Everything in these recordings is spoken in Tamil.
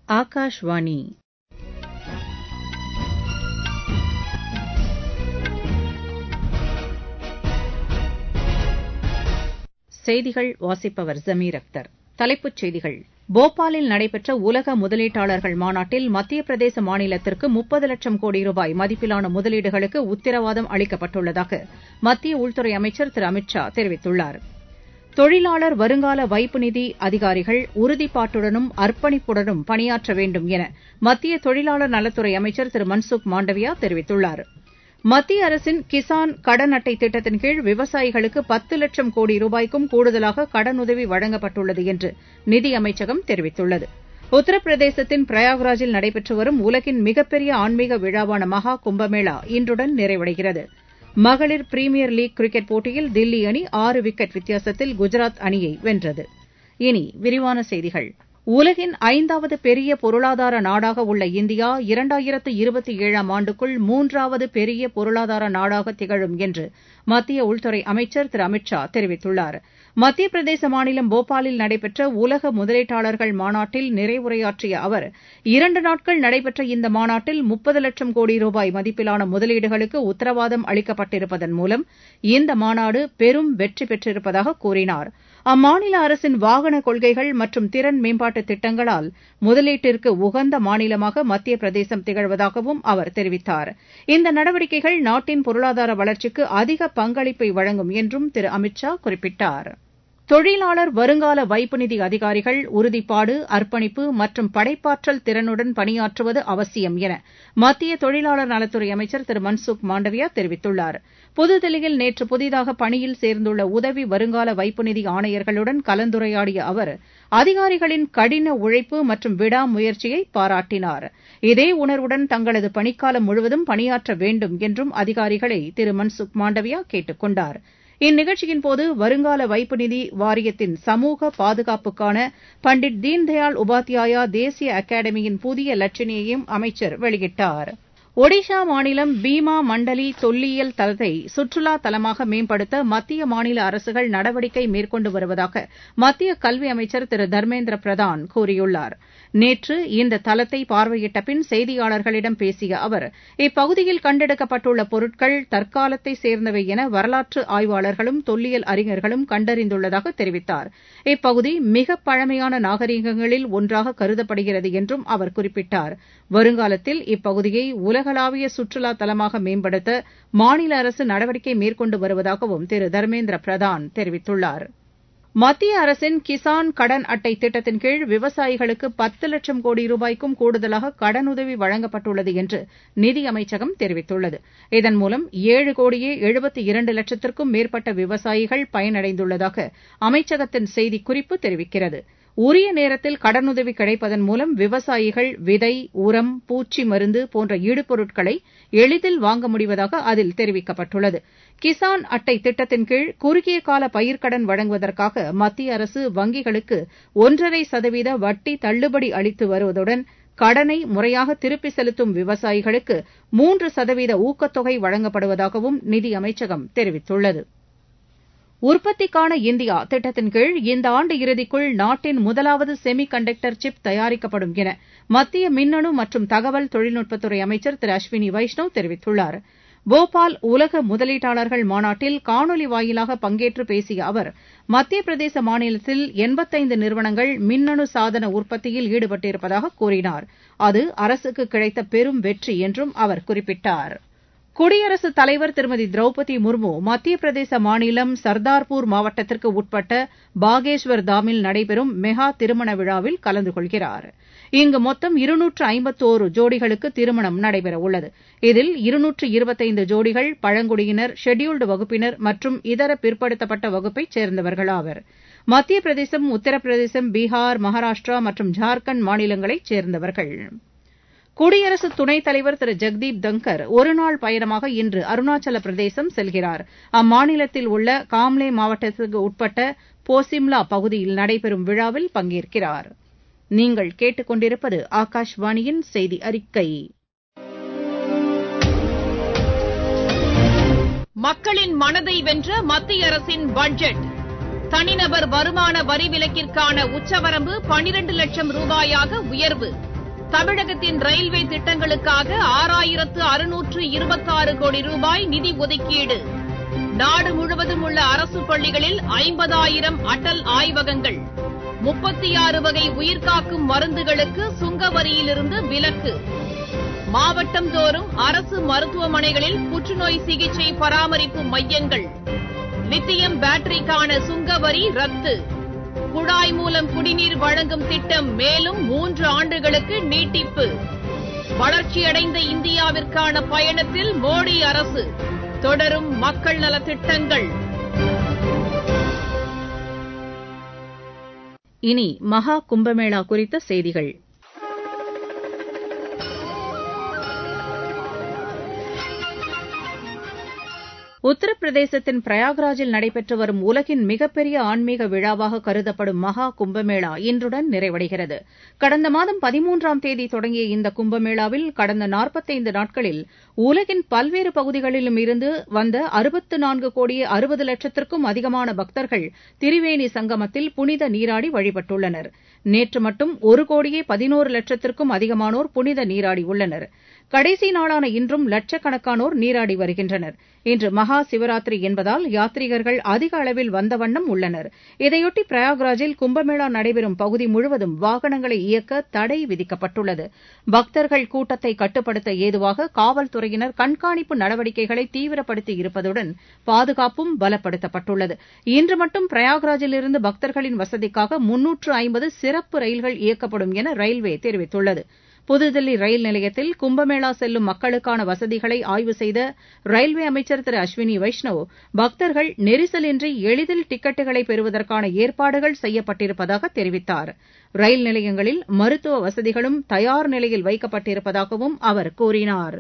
ஆகாஷ்வாணி செய்திகள் வாசிப்பவர் ஜமீர் அக்தர் தலைப்புச் செய்திகள் போபாலில் நடைபெற்ற உலக முதலீட்டாளர்கள் மாநாட்டில் மத்திய பிரதேச மாநிலத்திற்கு முப்பது லட்சம் கோடி ரூபாய் மதிப்பிலான முதலீடுகளுக்கு உத்தரவாதம் அளிக்கப்பட்டுள்ளதாக மத்திய உள்துறை அமைச்சர் திரு அமித் ஷா தெரிவித்துள்ளார் தொழிலாளர் வருங்கால வைப்பு நிதி அதிகாரிகள் உறுதிப்பாட்டுடனும் அர்ப்பணிப்புடனும் பணியாற்ற வேண்டும் என மத்திய தொழிலாளர் நலத்துறை அமைச்சர் திரு மன்சுக் மாண்டவியா தெரிவித்துள்ளார் மத்திய அரசின் கிசான் கடன் அட்டை திட்டத்தின் கீழ் விவசாயிகளுக்கு பத்து லட்சம் கோடி ரூபாய்க்கும் கூடுதலாக கடனுதவி வழங்கப்பட்டுள்ளது என்று நிதியமைச்சகம் தெரிவித்துள்ளது உத்தரப்பிரதேசத்தின் பிரயாக்ராஜில் நடைபெற்று வரும் உலகின் மிகப்பெரிய ஆன்மீக விழாவான மகா கும்பமேளா இன்றுடன் நிறைவடைகிறது மகளிர் பிரீமியர் லீக் கிரிக்கெட் போட்டியில் தில்லி அணி ஆறு விக்கெட் வித்தியாசத்தில் குஜராத் அணியை வென்றது இனி விரிவான செய்திகள் உலகின் ஐந்தாவது பெரிய பொருளாதார நாடாக உள்ள இந்தியா இரண்டாயிரத்து இருபத்தி ஏழாம் ஆண்டுக்குள் மூன்றாவது பெரிய பொருளாதார நாடாக திகழும் என்று மத்திய உள்துறை அமைச்சர் திரு அமித் ஷா தெரிவித்துள்ளார் மத்திய பிரதேச மாநிலம் போபாலில் நடைபெற்ற உலக முதலீட்டாளர்கள் மாநாட்டில் நிறைவுரையாற்றிய அவர் இரண்டு நாட்கள் நடைபெற்ற இந்த மாநாட்டில் முப்பது லட்சம் கோடி ரூபாய் மதிப்பிலான முதலீடுகளுக்கு உத்தரவாதம் அளிக்கப்பட்டிருப்பதன் மூலம் இந்த மாநாடு பெரும் வெற்றி பெற்றிருப்பதாக கூறினார் அம்மாநில அரசின் வாகன கொள்கைகள் மற்றும் திறன் மேம்பாட்டு திட்டங்களால் முதலீட்டிற்கு உகந்த மாநிலமாக மத்திய பிரதேசம் திகழ்வதாகவும் அவர் தெரிவித்தார் இந்த நடவடிக்கைகள் நாட்டின் பொருளாதார வளர்ச்சிக்கு அதிக பங்களிப்பை வழங்கும் என்றும் திரு அமித் ஷா குறிப்பிட்டார் தொழிலாளர் வருங்கால வைப்பு நிதி அதிகாரிகள் உறுதிப்பாடு அர்ப்பணிப்பு மற்றும் படைப்பாற்றல் திறனுடன் பணியாற்றுவது அவசியம் என மத்திய தொழிலாளர் நலத்துறை அமைச்சர் திரு மன்சுக் மாண்டவியா தெரிவித்துள்ளார் புதுதில்லியில் நேற்று புதிதாக பணியில் சேர்ந்துள்ள உதவி வருங்கால வைப்பு நிதி ஆணையர்களுடன் கலந்துரையாடிய அவர் அதிகாரிகளின் கடின உழைப்பு மற்றும் விடாமுயற்சியை பாராட்டினார் இதே உணர்வுடன் தங்களது பணிக்காலம் முழுவதும் பணியாற்ற வேண்டும் என்றும் அதிகாரிகளை திரு மன்சுக் மாண்டவியா கேட்டுக் கொண்டாா் இந்நிகழ்ச்சியின்போது வருங்கால வைப்பு நிதி வாரியத்தின் சமூக பாதுகாப்புக்கான பண்டிட் தீன்தயாள் உபாத்யாயா தேசிய அகாடமியின் புதிய லட்சணையையும் அமைச்சர் வெளியிட்டார் ஒடிஷா மாநிலம் பீமா மண்டலி தொல்லியல் தலத்தை சுற்றுலா தலமாக மேம்படுத்த மத்திய மாநில அரசுகள் நடவடிக்கை மேற்கொண்டு வருவதாக மத்திய கல்வி அமைச்சர் திரு தர்மேந்திர பிரதான் கூறியுள்ளார் நேற்று இந்த தலத்தை பார்வையிட்ட பின் செய்தியாளர்களிடம் பேசிய அவர் இப்பகுதியில் கண்டெடுக்கப்பட்டுள்ள பொருட்கள் தற்காலத்தை சேர்ந்தவை என வரலாற்று ஆய்வாளர்களும் தொல்லியல் அறிஞர்களும் கண்டறிந்துள்ளதாக தெரிவித்தார் இப்பகுதி மிக பழமையான நாகரிகங்களில் ஒன்றாக கருதப்படுகிறது என்றும் அவர் குறிப்பிட்டார் வருங்காலத்தில் இப்பகுதியை உலகளாவிய சுற்றுலா தலமாக மேம்படுத்த மாநில அரசு நடவடிக்கை மேற்கொண்டு வருவதாகவும் திரு தர்மேந்திர பிரதான் தெரிவித்துள்ளார் மத்திய அரசின் கிசான் கடன் அட்டை திட்டத்தின் கீழ் விவசாயிகளுக்கு பத்து லட்சம் கோடி ரூபாய்க்கும் கூடுதலாக கடனுதவி வழங்கப்பட்டுள்ளது என்று நிதியமைச்சகம் தெரிவித்துள்ளது இதன் மூலம் ஏழு கோடியே எழுபத்தி இரண்டு லட்சத்திற்கும் மேற்பட்ட விவசாயிகள் பயனடைந்துள்ளதாக அமைச்சகத்தின் செய்திக்குறிப்பு தெரிவிக்கிறது உரிய நேரத்தில் கடனுதவி கிடைப்பதன் மூலம் விவசாயிகள் விதை உரம் பூச்சி மருந்து போன்ற இடுபொருட்களை எளிதில் வாங்க முடிவதாக அதில் தெரிவிக்கப்பட்டுள்ளது கிசான் அட்டை திட்டத்தின் கீழ் குறுகிய கால பயிர்க்கடன் வழங்குவதற்காக மத்திய அரசு வங்கிகளுக்கு ஒன்றரை சதவீத வட்டி தள்ளுபடி அளித்து வருவதுடன் கடனை முறையாக திருப்பி செலுத்தும் விவசாயிகளுக்கு மூன்று சதவீத ஊக்கத்தொகை வழங்கப்படுவதாகவும் நிதியமைச்சகம் தெரிவித்துள்ளது உற்பத்திக்கான இந்தியா திட்டத்தின் கீழ் இந்த ஆண்டு இறுதிக்குள் நாட்டின் முதலாவது செமி கண்டக்டர் சிப் தயாரிக்கப்படும் என மத்திய மின்னணு மற்றும் தகவல் தொழில்நுட்பத்துறை அமைச்சர் திரு அஸ்வினி வைஷ்ணவ் தெரிவித்துள்ளார் போபால் உலக முதலீட்டாளர்கள் மாநாட்டில் காணொலி வாயிலாக பங்கேற்று பேசிய அவர் மத்திய பிரதேச மாநிலத்தில் எண்பத்தைந்து நிறுவனங்கள் மின்னணு சாதன உற்பத்தியில் ஈடுபட்டிருப்பதாக கூறினார் அது அரசுக்கு கிடைத்த பெரும் வெற்றி என்றும் அவர் குறிப்பிட்டார் குடியரசுத் தலைவர் திருமதி திரௌபதி முர்மு மத்திய பிரதேச மாநிலம் சர்தார்பூர் மாவட்டத்திற்கு உட்பட்ட பாகேஷ்வர் தாமில் நடைபெறும் மெகா திருமண விழாவில் கலந்து கொள்கிறார் இங்கு மொத்தம் இருநூற்று ஐம்பத்தோரு ஜோடிகளுக்கு திருமணம் நடைபெறவுள்ளது இதில் இருநூற்று இருபத்தைந்து ஜோடிகள் பழங்குடியினர் ஷெட்யூல்டு வகுப்பினர் மற்றும் இதர பிற்படுத்தப்பட்ட வகுப்பைச் சேர்ந்தவர்கள் ஆவர் மத்திய பிரதேசம் உத்தரப்பிரதேசம் பீகார் மகாராஷ்டிரா மற்றும் ஜார்க்கண்ட் மாநிலங்களைச் சேர்ந்தவர்கள் குடியரசு துணைத் தலைவர் திரு ஜெக்தீப் தங்கர் ஒருநாள் பயணமாக இன்று அருணாச்சல பிரதேசம் செல்கிறார் அம்மாநிலத்தில் உள்ள காம்லே மாவட்டத்திற்கு உட்பட்ட போசிம்லா பகுதியில் நடைபெறும் விழாவில் பங்கேற்கிறார் நீங்கள் கேட்டுக்கொண்டிருப்பது ஆகாஷ்வாணியின் செய்தி அறிக்கை மக்களின் மனதை வென்ற மத்திய அரசின் பட்ஜெட் தனிநபர் வருமான வரி விலக்கிற்கான உச்சவரம்பு பனிரண்டு லட்சம் ரூபாயாக உயர்வு தமிழகத்தின் ரயில்வே திட்டங்களுக்காக ஆறாயிரத்து அறுநூற்று இருபத்தாறு கோடி ரூபாய் நிதி ஒதுக்கீடு நாடு முழுவதும் உள்ள அரசு பள்ளிகளில் ஐம்பதாயிரம் அடல் ஆய்வகங்கள் முப்பத்தி ஆறு வகை உயிர்காக்கும் மருந்துகளுக்கு சுங்க வரியிலிருந்து விலக்கு மாவட்டம் தோறும் அரசு மருத்துவமனைகளில் புற்றுநோய் சிகிச்சை பராமரிப்பு மையங்கள் லித்தியம் பேட்டரிக்கான சுங்க வரி ரத்து குழாய் மூலம் குடிநீர் வழங்கும் திட்டம் மேலும் மூன்று ஆண்டுகளுக்கு நீட்டிப்பு வளர்ச்சியடைந்த இந்தியாவிற்கான பயணத்தில் மோடி அரசு தொடரும் மக்கள் நலத் திட்டங்கள் இனி மகா கும்பமேளா குறித்த செய்திகள் உத்தரப்பிரதேசத்தின் பிரயாக்ராஜில் நடைபெற்று வரும் உலகின் மிகப்பெரிய ஆன்மீக விழாவாக கருதப்படும் மகா கும்பமேளா இன்றுடன் நிறைவடைகிறது கடந்த மாதம் பதிமூன்றாம் தேதி தொடங்கிய இந்த கும்பமேளாவில் கடந்த நாற்பத்தைந்து நாட்களில் உலகின் பல்வேறு பகுதிகளிலும் இருந்து வந்த அறுபத்து நான்கு கோடியே அறுபது லட்சத்திற்கும் அதிகமான பக்தர்கள் திரிவேணி சங்கமத்தில் புனித நீராடி வழிபட்டுள்ளனர் நேற்று மட்டும் ஒரு கோடியே பதினோரு லட்சத்திற்கும் அதிகமானோர் புனித நீராடி உள்ளனர் கடைசி நாளான இன்றும் லட்சக்கணக்கானோர் நீராடி வருகின்றனர் இன்று மகா சிவராத்திரி என்பதால் யாத்ரீகர்கள் அதிக அளவில் வந்த வண்ணம் உள்ளனர் இதையொட்டி பிரயாக்ராஜில் கும்பமேளா நடைபெறும் பகுதி முழுவதும் வாகனங்களை இயக்க தடை விதிக்கப்பட்டுள்ளது பக்தர்கள் கூட்டத்தை கட்டுப்படுத்த ஏதுவாக காவல்துறையினர் கண்காணிப்பு நடவடிக்கைகளை தீவிரப்படுத்தி இருப்பதுடன் பாதுகாப்பும் பலப்படுத்தப்பட்டுள்ளது இன்று மட்டும் பிரயாக்ராஜிலிருந்து பக்தர்களின் வசதிக்காக முன்னூற்று ஐம்பது சிறப்பு ரயில்கள் இயக்கப்படும் என ரயில்வே தெரிவித்துள்ளது புதுதில்லி ரயில் நிலையத்தில் கும்பமேளா செல்லும் மக்களுக்கான வசதிகளை ஆய்வு செய்த ரயில்வே அமைச்சர் திரு அஸ்வினி வைஷ்ணவ் பக்தர்கள் நெரிசலின்றி எளிதில் டிக்கெட்டுகளை பெறுவதற்கான ஏற்பாடுகள் செய்யப்பட்டிருப்பதாக தெரிவித்தார் ரயில் நிலையங்களில் மருத்துவ வசதிகளும் தயார் நிலையில் வைக்கப்பட்டிருப்பதாகவும் அவர் கூறினார்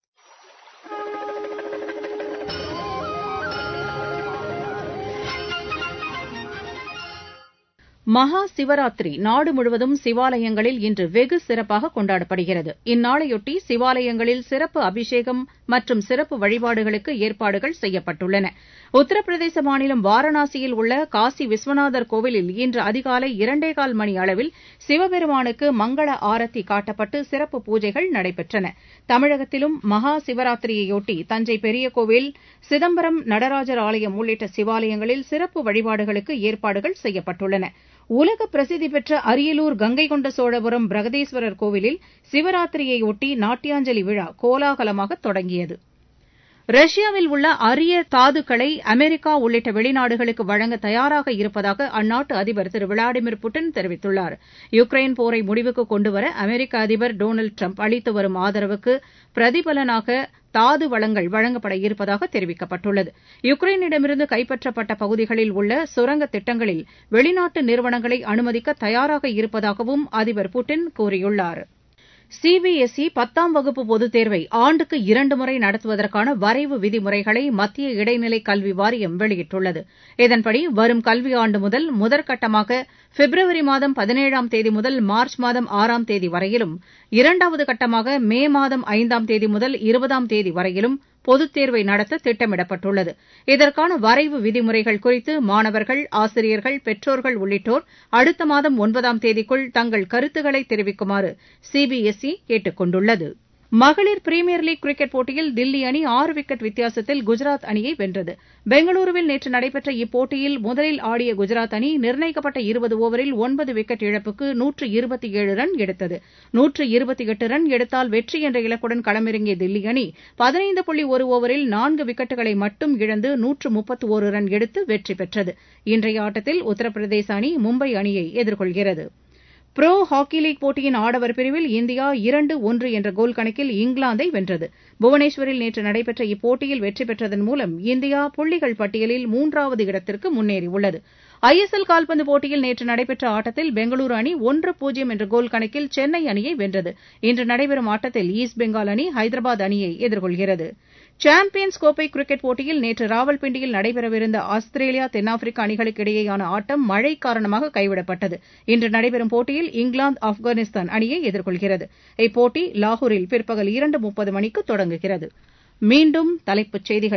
மகா சிவராத்திரி நாடு முழுவதும் சிவாலயங்களில் இன்று வெகு சிறப்பாக கொண்டாடப்படுகிறது இந்நாளையொட்டி சிவாலயங்களில் சிறப்பு அபிஷேகம் மற்றும் சிறப்பு வழிபாடுகளுக்கு ஏற்பாடுகள் செய்யப்பட்டுள்ளன உத்தரப்பிரதேச மாநிலம் வாரணாசியில் உள்ள காசி விஸ்வநாதர் கோவிலில் இன்று அதிகாலை இரண்டேகால் மணி அளவில் சிவபெருமானுக்கு மங்கள ஆரத்தி காட்டப்பட்டு சிறப்பு பூஜைகள் நடைபெற்றன தமிழகத்திலும் மகா சிவராத்திரியையொட்டி தஞ்சை பெரிய கோவில் சிதம்பரம் நடராஜர் ஆலயம் உள்ளிட்ட சிவாலயங்களில் சிறப்பு வழிபாடுகளுக்கு ஏற்பாடுகள் செய்யப்பட்டுள்ளன உலக பிரசித்தி பெற்ற அரியலூர் கங்கை கொண்ட சோழபுரம் பிரகதீஸ்வரர் கோவிலில் சிவராத்திரியையொட்டி நாட்டியாஞ்சலி விழா கோலாகலமாக தொடங்கியது ரஷ்யாவில் உள்ள அரிய தாதுக்களை அமெரிக்கா உள்ளிட்ட வெளிநாடுகளுக்கு வழங்க தயாராக இருப்பதாக அந்நாட்டு அதிபர் திரு விளாடிமிர் புட்டின் தெரிவித்துள்ளார் யுக்ரைன் போரை முடிவுக்கு கொண்டுவர அமெரிக்க அதிபர் டொனால்டு டிரம்ப் அளித்து வரும் ஆதரவுக்கு பிரதிபலனாக தாது வளங்கள் வழங்கப்பட இருப்பதாக தெரிவிக்கப்பட்டுள்ளது யுக்ரைனிடமிருந்து கைப்பற்றப்பட்ட பகுதிகளில் உள்ள சுரங்க திட்டங்களில் வெளிநாட்டு நிறுவனங்களை அனுமதிக்க தயாராக இருப்பதாகவும் அதிபர் புட்டின் கூறியுள்ளார் சிபிஎஸ்இ பத்தாம் வகுப்பு பொதுத் தேர்வை ஆண்டுக்கு இரண்டு முறை நடத்துவதற்கான வரைவு விதிமுறைகளை மத்திய இடைநிலை கல்வி வாரியம் வெளியிட்டுள்ளது இதன்படி வரும் கல்வியாண்டு முதல் முதற்கட்டமாக பிப்ரவரி மாதம் பதினேழாம் தேதி முதல் மார்ச் மாதம் ஆறாம் தேதி வரையிலும் இரண்டாவது கட்டமாக மே மாதம் ஐந்தாம் தேதி முதல் இருபதாம் தேதி வரையிலும் பொதுத் தேர்வை நடத்த திட்டமிடப்பட்டுள்ளது இதற்கான வரைவு விதிமுறைகள் குறித்து மாணவர்கள் ஆசிரியர்கள் பெற்றோர்கள் உள்ளிட்டோர் அடுத்த மாதம் ஒன்பதாம் தேதிக்குள் தங்கள் கருத்துக்களை தெரிவிக்குமாறு சிபிஎஸ்இ கேட்டுக் கொண்டுள்ளது மகளிர் பிரீமியர் லீக் கிரிக்கெட் போட்டியில் தில்லி அணி ஆறு விக்கெட் வித்தியாசத்தில் குஜராத் அணியை வென்றது பெங்களூருவில் நேற்று நடைபெற்ற இப்போட்டியில் முதலில் ஆடிய குஜராத் அணி நிர்ணயிக்கப்பட்ட இருபது ஓவரில் ஒன்பது விக்கெட் இழப்புக்கு நூற்று இருபத்தி ஏழு ரன் எடுத்தது நூற்று இருபத்தி எட்டு ரன் எடுத்தால் வெற்றி என்ற இலக்குடன் களமிறங்கிய தில்லி அணி பதினைந்து புள்ளி ஒரு ஓவரில் நான்கு விக்கெட்டுகளை மட்டும் இழந்து நூற்று முப்பத்து ஒரு ரன் எடுத்து வெற்றி பெற்றது இன்றைய ஆட்டத்தில் உத்தரப்பிரதேச அணி மும்பை அணியை எதிர்கொள்கிறது புரோ ஹாக்கி லீக் போட்டியின் ஆடவர் பிரிவில் இந்தியா இரண்டு ஒன்று என்ற கோல் கணக்கில் இங்கிலாந்தை வென்றது புவனேஸ்வரில் நேற்று நடைபெற்ற இப்போட்டியில் வெற்றி பெற்றதன் மூலம் இந்தியா புள்ளிகள் பட்டியலில் மூன்றாவது இடத்திற்கு முன்னேறியுள்ளது ஐஎஸ்எல் கால்பந்து போட்டியில் நேற்று நடைபெற்ற ஆட்டத்தில் பெங்களூரு அணி ஒன்று பூஜ்ஜியம் என்ற கோல் கணக்கில் சென்னை அணியை வென்றது இன்று நடைபெறும் ஆட்டத்தில் ஈஸ்ட் பெங்கால் அணி ஹைதராபாத் அணியை எதிர்கொள்கிறது சாம்பியன்ஸ் கோப்பை கிரிக்கெட் போட்டியில் நேற்று ராவல்பிண்டியில் நடைபெறவிருந்த ஆஸ்திரேலியா தென்னாப்பிரிக்கா அணிகளுக்கு இடையேயான ஆட்டம் மழை காரணமாக கைவிடப்பட்டது இன்று நடைபெறும் போட்டியில் இங்கிலாந்து ஆப்கானிஸ்தான் அணியை எதிர்கொள்கிறது இப்போட்டி லாகூரில் பிற்பகல் இரண்டு முப்பது மணிக்கு தொடங்குகிறது மீண்டும் தலைப்புச் செய்திகள்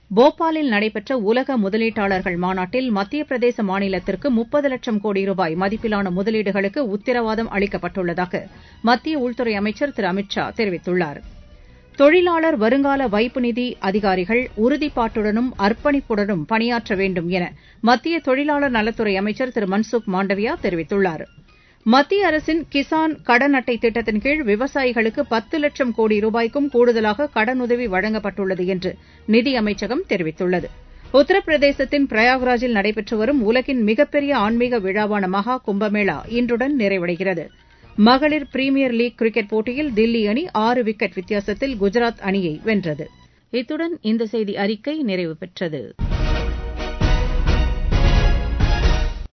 போபாலில் நடைபெற்ற உலக முதலீட்டாளர்கள் மாநாட்டில் மத்திய பிரதேச மாநிலத்திற்கு முப்பது லட்சம் கோடி ரூபாய் மதிப்பிலான முதலீடுகளுக்கு உத்தரவாதம் அளிக்கப்பட்டுள்ளதாக மத்திய உள்துறை அமைச்சர் திரு அமித் ஷா தெரிவித்துள்ளார் தொழிலாளர் வருங்கால வைப்பு நிதி அதிகாரிகள் உறுதிப்பாட்டுடனும் அர்ப்பணிப்புடனும் பணியாற்ற வேண்டும் என மத்திய தொழிலாளர் நலத்துறை அமைச்சர் திரு மன்சுக் மாண்டவியா தெரிவித்துள்ளார் மத்திய அரசின் கிசான் கடன் அட்டை திட்டத்தின் கீழ் விவசாயிகளுக்கு பத்து லட்சம் கோடி ரூபாய்க்கும் கூடுதலாக கடனுதவி வழங்கப்பட்டுள்ளது என்று நிதியமைச்சகம் தெரிவித்துள்ளது உத்தரப்பிரதேசத்தின் பிரயாக்ராஜில் நடைபெற்று வரும் உலகின் மிகப்பெரிய ஆன்மீக விழாவான மகா கும்பமேளா இன்றுடன் நிறைவடைகிறது மகளிர் பிரீமியர் லீக் கிரிக்கெட் போட்டியில் தில்லி அணி ஆறு விக்கெட் வித்தியாசத்தில் குஜராத் அணியை வென்றது இத்துடன் இந்த செய்தி அறிக்கை நிறைவு பெற்றது